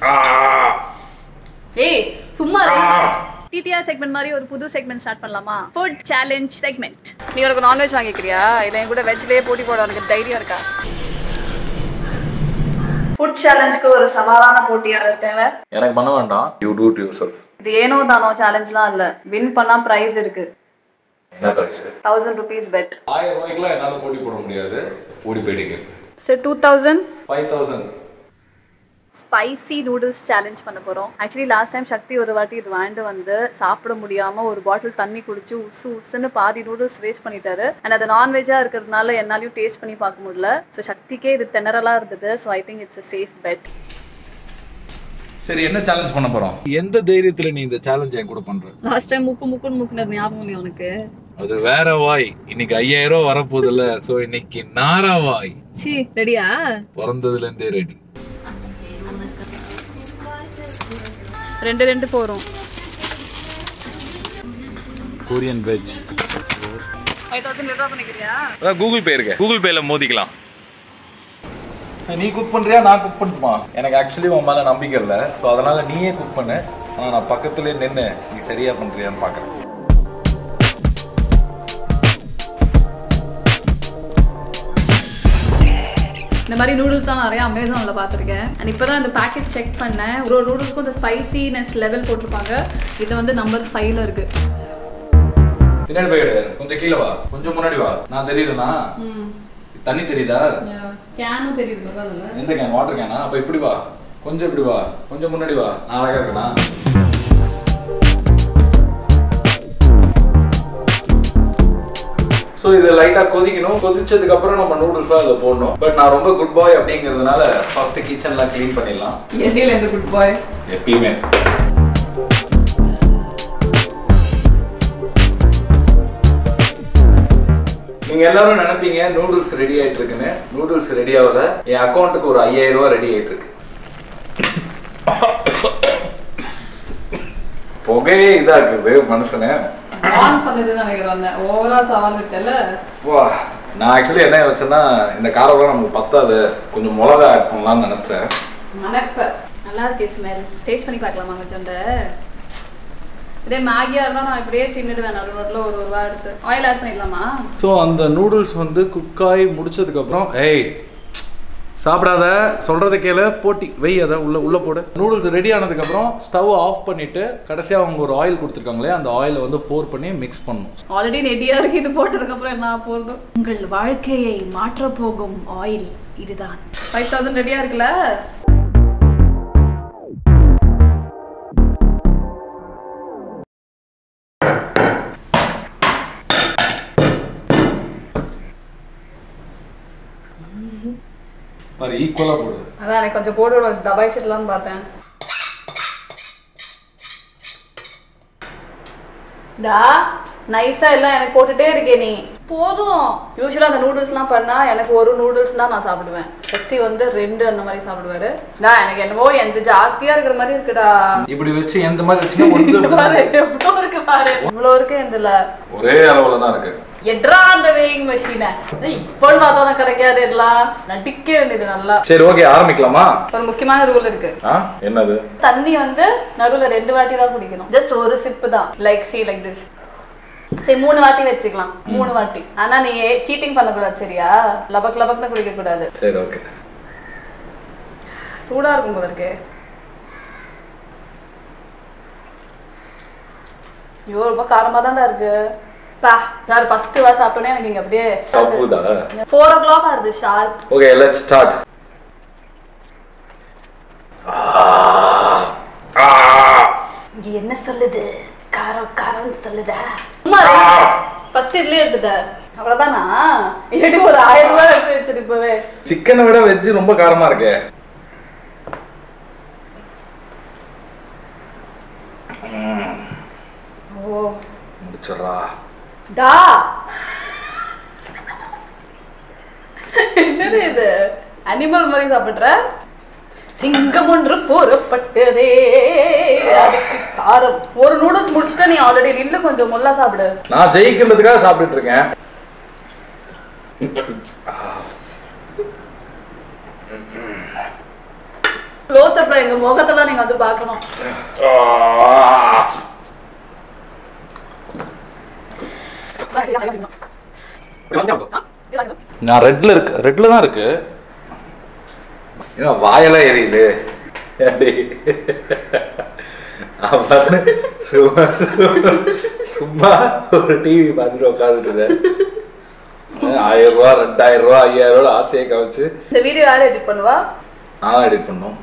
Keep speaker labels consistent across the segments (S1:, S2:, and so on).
S1: ஏய் சும்மா TTR segment மாதிரி ஒரு புது செக்மெண்ட் ஸ்டார்ட் பண்ணலாமா ஃபுட் சேலஞ்ச் செக்மெண்ட் நீ உனக்கு நான்வெஜ் வாங்கிக்கிறியா இல்ல என் கூட வெஜ்லயே போட்டி போட உனக்கு தைரியம் இருக்கா ஃபுட் சேலஞ்சுக்கு ஒரு சவாலான போட்டியாளர் தேவை
S2: எனக்கு பண்ண வேண்டாம் you do to yourself
S1: இது ஏனோ தானோ சேலஞ்ச்லாம் இல்ல வின் பண்ணா பிரைஸ் இருக்கு
S2: என்ன பிரைஸ்
S1: தௌசண்ட் ருபீஸ் பெட்
S2: ஆயிரம் ரூபாய்க்குலாம் என்னால் போட்டி போட முடியாது ஓடி போயிட்டீங்க
S1: சரி two thousand
S2: five thousand
S1: spicy noodles challenge பண்ண போகிறோம் ஆக்சுவலி லாஸ்ட் டைம் சக்தி ஒரு வாட்டி இது வாங்கிட்டு வந்து சாப்பிட முடியாமல் ஒரு பாட்டில் தண்ணி குடிச்சு உசு உசுன்னு பாதி நூடுல்ஸ் வேஸ்ட் பண்ணிட்டாரு அண்ட் அது நான்வெஜ்ஜாக இருக்கிறதுனால என்னாலையும் டேஸ்ட் பண்ணி பார்க்க முடியல ஸோ சக்திக்கே இது திணறலாக இருந்தது so I think it's a safe bet
S2: சரி என்ன சேலஞ்ச் பண்ண போறோம் எந்த தைரியத்துல நீ இந்த சேலஞ்ச் என் கூட பண்ற
S1: லாஸ்ட் டைம் முக்கு முக்குன்னு முக்குனது ஞாபகம் இல்லையா உனக்கு
S2: அது வேற வாய் இன்னைக்கு ஐயாயிரம் ரூபாய் வரப்போகுதுல்ல சோ இன்னைக்கு நாரா வாய்
S1: சி ரெடியா
S2: பிறந்ததுல இருந்தே ரெடி
S1: ரெண்டு ரெண்டு போகிறோம்
S2: கொரியன் வெஜ்
S1: ஃபைவ் தௌசண்ட் விட்ரா பண்ணிக்கிறியா
S2: அதான் கூகுள் பே இருக்கு கூகுள் பேல மோதிக்கலாம் சரி நீ குக் பண்றியா நான் குக் பண்ணட்டுமா எனக்கு ஆக்சுவலி உன் மேல நம்பிக்கை இல்லை ஸோ அதனால நீயே குக் பண்ணு ஆனா நான் பக்கத்துலயே நின்று நீ சரியா பண்றியான்னு பாக்குறேன்
S1: இந்த மாதிரி நூடுல்ஸ் தான் நிறைய அமேசானில் பார்த்துருக்கேன் அண்ட் இப்போ தான் இந்த பேக்கெட் செக் பண்ணேன் ஒரு ஒரு நூடுல்ஸ்க்கும் இந்த ஸ்பைசினஸ் லெவல் போட்டிருப்பாங்க இது வந்து நம்பர் ஃபைவ்ல இருக்கு
S2: பின்னாடி போயிடு கொஞ்சம் கீழே வா கொஞ்சம் முன்னாடி வா நான் தெரியுதுண்ணா தண்ணி தெரியுதா
S1: கேனும் தெரியுது பரவாயில்ல
S2: எந்த கேன் வாட்டர் கேனா அப்ப இப்படி வா கொஞ்சம் இப்படி வா கொஞ்சம் முன்னாடி வா நான் அழகா இருக்கேனா ஸோ இது லைட்டாக கொதிக்கணும் கொதிச்சதுக்கு அப்புறம் நம்ம நூடுல்ஸ்லாம் அதில் போடணும் பட் நான் ரொம்ப குட் பாய் அப்படிங்கிறதுனால ஃபர்ஸ்ட் கிச்சன்லாம் க்ளீன் பண்ணிடலாம்
S1: எண்ணில் எந்த குட் பாய்
S2: எப்பயுமே நீங்க எல்லாரும் நினைப்பீங்க நூடுல்ஸ் ரெடி ஆயிட்டு இருக்குன்னு நூடுல்ஸ் ரெடி ஆகல என் அக்கௌண்ட்டுக்கு ஒரு ஐயாயிரம் ரூபாய் ரெடி ஆயிட்டு இருக்கு புகையே இதாக்குது மனுஷனை
S1: ஆன் பண்ணது நினைக்கிறேன் ஓவரா சவால் விட்டல
S2: வா நான் ஆக்சுவலி என்ன வச்சேன்னா இந்த காரம்லாம் நமக்கு பத்தாது கொஞ்சம் மிளகா ஆட் பண்ணலாம்னு நினைச்சேன்
S1: நினைப்ப நல்லா இருக்கே ஸ்மெல் டேஸ்ட் பண்ணி பார்க்கலாமா கொஞ்சோண்ட இதே மேகியா இருந்தா நான் இப்படியே தின்னுடுவேன் நடு நடுவில் ஒரு ஒரு ரூபா எடுத்து ஆயில் ஆட் பண்ணிடலாமா
S2: ஸோ அந்த நூடுல்ஸ் வந்து குக்காய் முடிச்சதுக்கப்புறம் ஏய் சாப்பிடாத சொல்றதை கேளு போட்டி வெய் அதை உள்ள உள்ள போடு நூடுல்ஸ் ரெடி ஆனதுக்கப்புறம் ஸ்டவ் ஆஃப் பண்ணிட்டு கடைசியாக அவங்க ஒரு ஆயில் கொடுத்துருக்காங்களே அந்த ஆயிலை வந்து போர் பண்ணி மிக்ஸ் பண்ணணும்
S1: ஆல்ரெடி நெடியா இருக்கு இது போட்டதுக்கு அப்புறம் என்ன போறது உங்கள் வாழ்க்கையை மாற்ற போகும் ஆயில் இதுதான் ஃபைவ் தௌசண்ட் ரெடியா இருக்குல்ல
S2: பாரு ஈக்குவலாக போடு
S1: அதான் எனக்கு கொஞ்சம் போட்டு விட தபாய்ச்சிடலாம்னு பார்த்தேன் டா நைஸா எல்லாம் எனக்கு போட்டுட்டே இருக்கே நீ போதும் யூஸ்வலா அந்த நூடுல்ஸ்லாம் பண்ணா எனக்கு ஒரு நூடுல்ஸ் தான் நான் சாப்பிடுவேன் சக்தி வந்து ரெண்டு அந்த மாதிரி சாப்பிடுவாரு டா எனக்கு என்னவோ எந்த ஜாஸ்தியா இருக்கிற மாதிரி இருக்குடா
S2: இப்படி வச்சு எந்த மாதிரி வச்சுன்னா ஒன்று
S1: பாரு எவ்வளோ இருக்கு பாரு இவ்வளோ இருக்கு இதுல
S2: ஒரே அளவில் தான் இருக்கு
S1: எட்ரா அந்த வேயிங் மெஷினை இப்போ பார்த்தோன்னா கிடைக்காது எல்லாம் நடிக்க வேண்டியது நல்லா
S2: சரி ஓகே ஆரம்பிக்கலாமா
S1: ஒரு முக்கியமான ரூல் இருக்கு
S2: ஆ என்னது
S1: தண்ணி வந்து நடுவுல ரெண்டு வாட்டி தான் குடிக்கணும் ஜஸ்ட் ஒரு சிப்பு தான் லைக் சி லைக் திஸ் சரி மூணு வாட்டி வச்சுக்கலாம் மூணு வாட்டி ஆனா நீ சீட்டிங் பண்ணக்கூடாது சரியா லபக் லபக்னு குடிக்க கூடாது
S2: சரி ஓகே
S1: சூடா இருக்கும் போல இருக்கு ஐயோ ரொம்ப காரமா தான்டா இருக்கு பா சார் ஃபர்ஸ்ட் வா சாப்பிட்டோன்னே எனக்கு இங்க அப்படியே
S2: தப்புதா
S1: ஃபோர் ஓ கிளாக் ஆகுது ஷார்ப்
S2: ஓகே லெட்ஸ் ஸ்டார்ட்
S1: இங்க என்ன சொல்லுது காரம் காரம்னு சொல்லுதா சும்மா ஃபர்ஸ்ட் இதுலயே எடுத்துட்ட அவ்வளவுதானா எடி ஒரு ஆயிரம் ரூபாய் எடுத்து வச்சிரு இப்பவே
S2: சிக்கனை விட வெஜ் ரொம்ப காரமா இருக்கே
S1: ஓ
S2: முடிச்சிடுறா
S1: டா என்னது இது அனிமல் மாதிரி சாப்பிடுற சிங்கம் ஒன்று போறப்பட்டதே அதுக்கு காரம் ஒரு நூடுல்ஸ் முடிச்சுட்டா நீ ஆல்ரெடி நின்று கொஞ்சம் முல்லா சாப்பிடு
S2: நான் ஜெயிக்கிறதுக்காக சாப்பிட்டுட்டு இருக்கேன்
S1: க்ளோஸ் அப்ல எங்க முகத்தெல்லாம் நீங்க வந்து பார்க்கணும்
S2: நான் ரெட்ல இருக்கு ரெட்ல தான் இருக்கு
S3: ஏன்னா வாயெல்லாம் எரியுது ஏண்டி? அவன் சும்மா சும்மா ஒரு டிவி பார்த்துட்டு உட்காந்துட்டு இருந்தேன். ஆயிரம் ரூபா ரெண்டாயிரம் ரூபா ஐயாயிரம் ரூபா ஆசையை கவச்சு
S1: இந்த வீடியோ யார் எடிட் பண்ணுவா
S3: நான் தான் எடிட் பண்ணோம்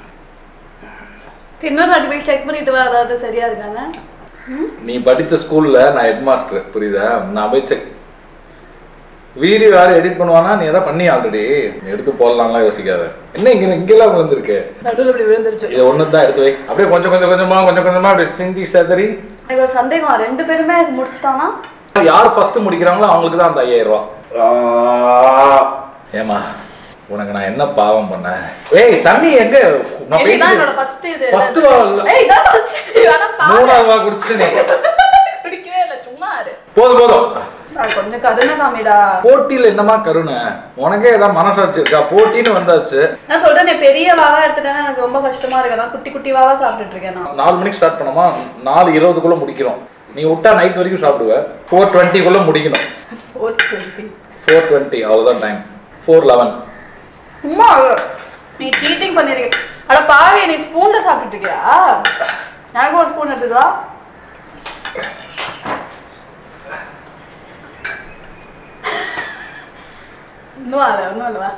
S1: இன்னொரு வாட்டி போய் செக் பண்ணிட்டு வா அதாவது சரியா இருக்காங்க
S3: நீ படிச்ச ஸ்கூல்ல நான் ஹெட் மாஸ்டர் புரியுதா நான் போய் செக் வீடியோ யாரும் எடிட் பண்ணுவானா நீ எதாவது பண்ணி ஆல்ரெடி எடுத்து போடலாம்லாம் யோசிக்காத என்ன இங்க இங்கெல்லாம் விழுந்திருக்கு
S1: நடுவில் இப்படி விழுந்துருச்சு
S3: இதை ஒன்று தான் எடுத்து வை அப்படியே கொஞ்சம் கொஞ்சம் கொஞ்சமா கொஞ்சம் கொஞ்சமா அப்படியே சிந்தி செதறி
S1: எனக்கு ஒரு சந்தேகம் ரெண்டு பேருமே இது முடிச்சிட்டானா
S3: யார் ஃபர்ஸ்ட் முடிக்கிறாங்களோ அவங்களுக்கு தான் அந்த ஐயாயிரம் ரூபா ஏமா உனக்கு நான் என்ன பாவம் பண்ணேன் ஏய் தண்ணி எங்க நான்
S1: ஏய், இதான் என்னோட
S3: பேசி
S1: ஃபர்ஸ்ட் இது
S3: First வா இல்ல?
S1: ஏய் இதான் ஃபர்ஸ்ட் வேணா பாரு
S3: மூணாவது வா குடிச்சிட்டு நீ
S1: குடிக்கவே இல்ல சும்மா இரு
S3: போதும் போதும்
S1: நான் கொஞ்சம் கருணை காமிடா
S3: போட்டியில என்னமா கருணை உனக்கே ஏதாவது மனசாட்சி இருக்கா போட்டின்னு வந்தாச்சு
S1: நான் சொல்றேன் நீ பெரிய வாவா எடுத்துட்டேன்னா எனக்கு ரொம்ப கஷ்டமா இருக்கு நான் குட்டி குட்டி வாவா சாப்பிட்டுட்டு இருக்கேன் நான்
S3: நாலு மணிக்கு ஸ்டார்ட் பண்ணோமா நாலு இருபதுக்குள்ள முடிக்கிறோம் நீ விட்டா நைட் வரைக்கும் சாப்பிடுவ ஃபோர் டுவெண்ட்டிக்குள்ள முடிக்கணும் ஃபோர் டுவெண்ட்டி அவ்வளோதான் டைம் ஃபோர் லெவன்
S1: சும்மா நீ சீட்டிங் பண்ணிருக்க அட பாவி நீ ஸ்பூன்ல சாப்பிட்டுட்டு இருக்கியா எனக்கு ஒரு ஸ்பூன் எடுத்துட்டு வா இன்னும் அது ஒன்றும் இல்லை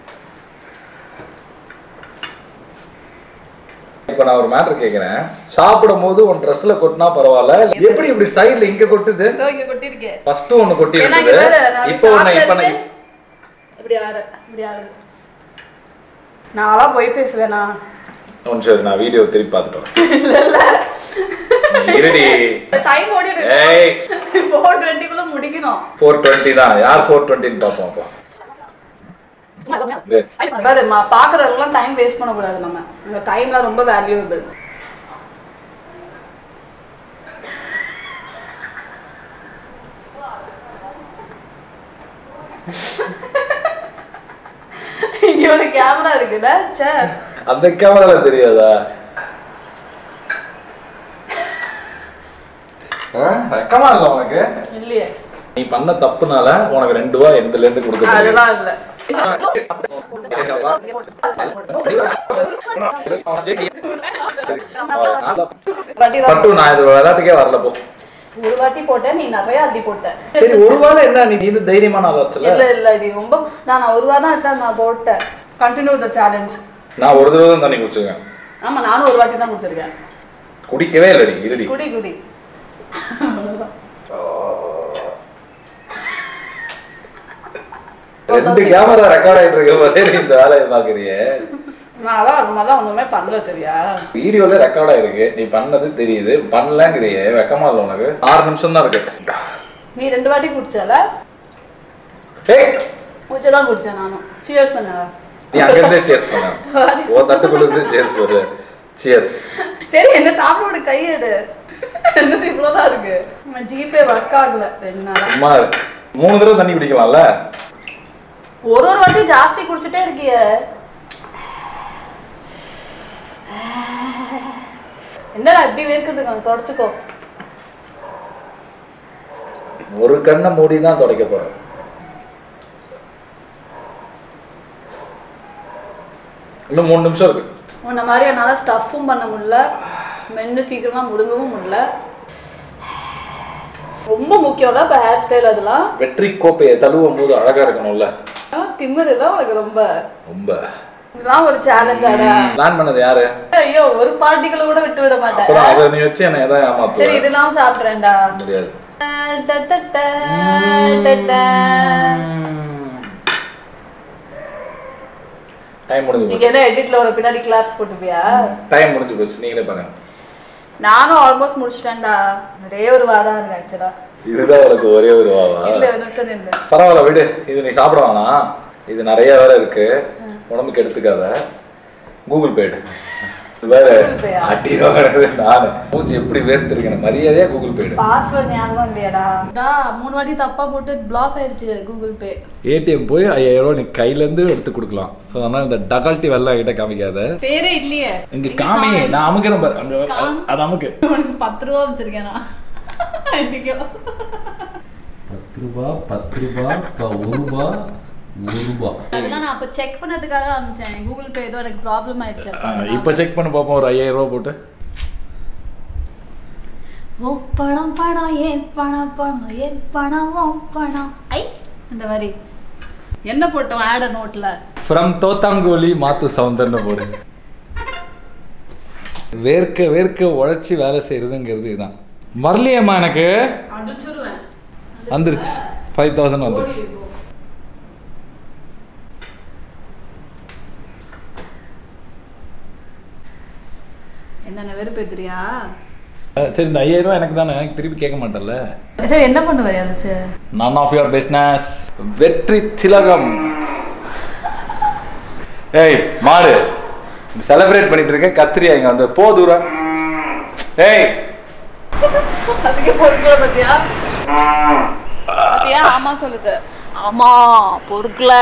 S3: இப்போ நான் ஒரு மேட்டர் கேட்குறேன் சாப்பிடும் போது உன் ட்ரெஸ்ல கொட்டினா பரவாயில்ல எப்படி இப்படி சைடுல இங்க கொட்டுது
S1: இதோ இங்க கொட்டிருக்கேன்
S3: ஃபர்ஸ்ட் ஒன்னு கொட்டி
S1: ஏன்னா இங்க
S3: இருக்குது
S1: பாரு, நான்
S3: இப்போ ஒன்னு இப்போ
S1: சாப்பிட்டாச்சு. இப்படி ஆறு இப்படி ஆறு நான்லாம் போய் பேசுவேனா
S3: ஒன் சரி நான் வீடியோ திருப்பி பார்த்துட்டு வரேன் இருடி
S1: டைம் ஓடிட்டு
S3: ஏய்
S1: ஃபோர் டுவெண்ட்டிக்குள்ள முடிக்கணும்
S3: ஃபோர் டுவெண்ட்டி தான் யார் ஃபோர் டுவெண்ட்டின்னு பார்ப்போம் அப்போ டேய்,
S1: பாரு மா- பாக்குறவங்கலாம் டைம் வேஸ்ட் பண்ணக்கூடாது நம்ம இந்த டைம்லாம் ரொம்ப வேல்யூபிள் இங்க ஒரு கேமரா இருக்குல்ல சே
S3: அந்த கேமரால தெரியாதா ஆ, வெக்கமா இல்ல உனக்கு
S1: இல்லையே
S3: நீ பண்ண தப்புனால உனக்கு ரெண்டு ரூபா எண்ட்ல இருந்து கொடுக்க
S1: அதெல்லாம் இல்ல வாட்டி தான்.
S3: பட்டு நான் இது விளையாட்டுக்கே வரல போ
S1: ஒரு வாட்டி போட்டேன் நீ நிறைய அள்ளி போட்ட
S3: சரி ஒரு வாரம் என்ன நீ இது தைரியமான ஆள் வச்சல
S1: இல்ல இல்ல இது ரொம்ப நான் ஒரு வாரம் தான் எடுத்தேன் நான் போட்டேன் கண்டினியூ த சேலஞ்ச்
S3: நான் ஒரு தடவை தான் தண்ணி குடிச்சிருக்கேன்
S1: ஆமா நானும் ஒரு வாட்டி தான் முடிச்சிருக்கேன்
S3: குடிக்கவே இல்லடி இருடி
S1: குடி குடி
S3: ரெண்டு கேமரா ரெக்கார்ட் ஆயிட்டு இருக்க போதே நீ இந்த வேலையை பாக்குறிய
S1: நான் அதான் அந்த மாதிரிலாம் ஒண்ணுமே பண்ணல சரியா
S3: வீடியோல ரெக்கார்ட் ஆயிருக்கு நீ பண்ணது தெரியுது பண்ணலங்கிறியே வெக்கமா இல்லை உனக்கு ஆறு நிமிஷம் தான் இருக்கு
S1: நீ ரெண்டு வாட்டி குடிச்சல
S3: ஏய்
S1: கொஞ்சம் தான் குடிச்சேன் நானும் சியர்ஸ் பண்ணவா
S3: நீ அங்கிருந்தே சேர்ஸ் பண்ண ஓ தட்டுக்குள்ள இருந்து சேர்ஸ் ஒரு சியர்ஸ்
S1: சரி என்ன சாப்பிட கையெடு என்னது இவ்வளவுதான் இருக்கு ஜிபே ஒர்க் ஆகல ரெண்டு நாளா
S3: சும்மா இரு. மூணு தடவை தண்ணி குடிக்கலாம்ல
S1: ஒரு ஒரு வாட்டி ஜாஸ்தி குடிச்சிட்டே இருக்கிய என்னடா இப்படி வேர்க்குது கொஞ்சம் தொடச்சுக்கோ
S3: ஒரு கண்ணை மூடி தான் துடைக்க போறேன் இன்னும் மூணு நிமிஷம் இருக்கு
S1: உன்ன மாதிரி என்னால ஸ்டஃப்பும் பண்ண முடியல மென்னு சீக்கிரமா முடுங்கவும் முடியல ரொம்ப முக்கியம்ல இப்போ ஹேர் ஸ்டைல் அதெல்லாம்
S3: வெற்றி கோப்பையை தழுவும் போது அழகா இருக்கணும்ல
S1: திமிரு தான் உனக்கு ரொம்ப
S3: ரொம்ப
S1: இதெல்லாம் ஒரு சேலஞ்ச் ஆடா
S3: பிளான் பண்ணது யாரு
S1: ஐயோ ஒரு பார்ட்டிகளை கூட விட்டு விட மாட்டேன்
S3: அப்புறம் அதை நீ வச்சு என்ன ஏதாவது
S1: சரி
S3: ஏமாத்துவ
S1: இதெல்லாம் சாப்பிட்றேன்டா
S3: முடியாது டைம் முடிஞ்சு
S1: நீங்க
S3: போச்சு
S1: என்ன எடிட்ல ஒரு பின்னாடி கிளாப்ஸ் போட்டுப்பியா
S3: டைம் முடிஞ்சு போச்சு நீங்களே பாருங்க
S1: நானும் ஆல்மோஸ்ட் முடிச்சிட்டேன்டா ஒரே ஒரு வாரம் இருக்கு ஆக்சுவலா
S3: இதுதான் உனக்கு ஒரே ஒரு வாவா
S1: இல்ல ஒரு நிமிஷம் இல்ல
S3: பரவாயில்ல விடு இது நீ சாப்பிட வேணாம் இது நிறைய வேலை இருக்கு உடம்புக்கு எடுத்துக்காத கூகுள் பேடு வேற அடி வாங்குறது நானு மூஞ்சி எப்படி வேர்த்திருக்கேன் மரியாதையா கூகுள் பேடு
S1: பாஸ்வேர்ட் ஞாபகம் இல்லையாடா டா மூணு வாட்டி தப்பா போட்டு பிளாக் ஆயிடுச்சு கூகுள் பே
S2: ஏடிஎம் போய் ஐயாயிரம் ரூபாய் நீ கையில இருந்து எடுத்து கொடுக்கலாம் ஸோ அதனால இந்த டகால்ட்டி வெள்ளம் கிட்ட காமிக்காத
S1: பேரே இல்லையே
S2: இங்க காமி நான் அமுக்கிறேன் பாரு அங்க
S1: காமி.
S2: அது அமுக்கு
S1: உனக்கு பத்து ரூபா வச்சிருக்கேன் நான் இன்னைக்கு
S2: பத்து ரூபா பத்து ரூபா ஒரு ரூபா ஒரு ரூபா
S1: அதெல்லாம் நான் அப்ப செக் பண்ணதுக்காக அனுப்பிச்சேன் கூகுள் பே ஏதோ எனக்கு ப்ராப்ளம் ஆயிடுச்சு
S2: இப்போ செக் பண்ணி பார்ப்போம் ஒரு ஐயாயிரம் ரூபா போட்டு
S1: ஓ பணம் பணம் ஏன் பணம் பணம் ஏன் பணம் ஓ பணம் ஐ இந்த மாதிரி என்ன போட்டோம் ஆட நோட்ல
S2: ஃப்ரம் தோத்தாங்கோலி மாத்து சவுந்தர்னு போடு வேர்க்க வேர்க்க உழைச்சி வேலை செய்யறதுங்கிறது இதுதான் வரலையேம்மா எனக்கு
S1: அடிச்சிருவேன்
S2: வந்துருச்சு ஃபைவ் தௌசண்ட் வந்துருச்சு
S1: என்னென்ன வெறுப்பேத்துறியா
S2: அஹ் சரி இந்த ஐயாயிரம் ரூபாய் எனக்கு தானே எனக்கு திருப்பி கேட்க மாட்டேன்ல
S1: சரி என்ன பண்ணுவ யாராச்சு
S2: நன் ஆஃப் யுவர் பிஸ்னஸ் வெற்றி திலகம் ஏய் மாடு செலிப்ரேட் பண்ணிட்டு இருக்க கத்திரியா இங்க வந்து போ தூரம் ஏய்
S1: அதுக்கே பொறுக்கல பத்தியா பத்தியா ஆமா சொல்லுது ஆமா பொறுக்கல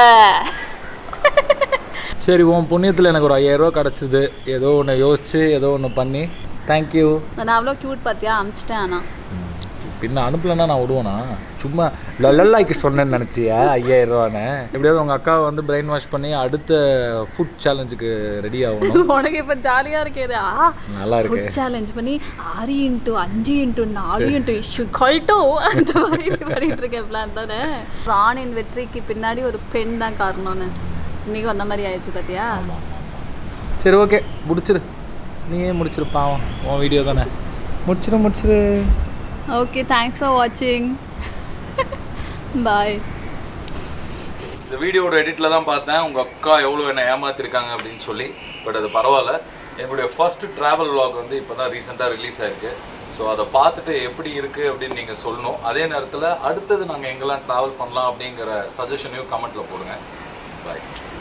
S2: சரி உன் புண்ணியத்தில் எனக்கு ஒரு ஐயாயிரம் ரூபாய் கிடச்சிது ஏதோ ஒன்று யோசிச்சு ஏதோ ஒன்று பண்ணி தேங்க்யூ
S1: நான் அவ்வளோ கியூட் பார்த்தியா அமிச்சிட்டேன் ஆனா
S2: பின்ன அனுப்பலன்னா நான் விடுவேனா சும்மா லொல்லாய்க்கு சொன்னேன்னு நினச்சியா ஐயாயிரம் ரூபான்னு எப்படியாவது உங்கள் அக்காவை வந்து பிரெயின் வாஷ் பண்ணி அடுத்த ஃபுட் சேலஞ்சுக்கு ரெடி ஆகணும்
S1: உனக்கு இப்ப ஜாலியா இருக்கேது ஆ
S2: நல்லா இருக்கு
S1: ஃபுட் சேலஞ்ச் பண்ணி ஆறு இன்ட்டு அஞ்சு இன்ட்டு நாலு இன்ட்டு இஷ்யூ கல்ட்டோ அந்த மாதிரி பண்ணிட்டு இருக்கேன் பிளான் தானே ஒரு ஆணின் வெற்றிக்கு பின்னாடி ஒரு பெண் தான் காரணம்னு இன்னைக்கு அந்த மாதிரி ஆயிடுச்சு பாத்தியா
S2: சரி ஓகே முடிச்சிரு நீயே முடிச்சிரு பாவம் உன் வீடியோ தானே முடிச்சிரு முடிச்சிரு
S1: ஓகே தேங்க்ஸ் ஃபார் வாட்சிங் பாய்
S2: இந்த வீடியோட எடிட்டில் தான் பார்த்தேன் உங்கள் அக்கா எவ்வளோ என்ன ஏமாத்திருக்காங்க அப்படின்னு சொல்லி பட் அது பரவாயில்ல என்னுடைய ஃபர்ஸ்ட் ட்ராவல் vlog வந்து இப்போ தான் ரீசெண்டாக ரிலீஸ் ஆயிருக்கு ஸோ அதை பார்த்துட்டு எப்படி இருக்குது அப்படின்னு நீங்கள் சொல்லணும் அதே நேரத்தில் அடுத்தது நாங்கள் எங்கெல்லாம் ட்ராவல் பண்ணலாம் அப்படிங்கிற சஜஷனையும் கமெண்ட்டில் போடுங்க பாய்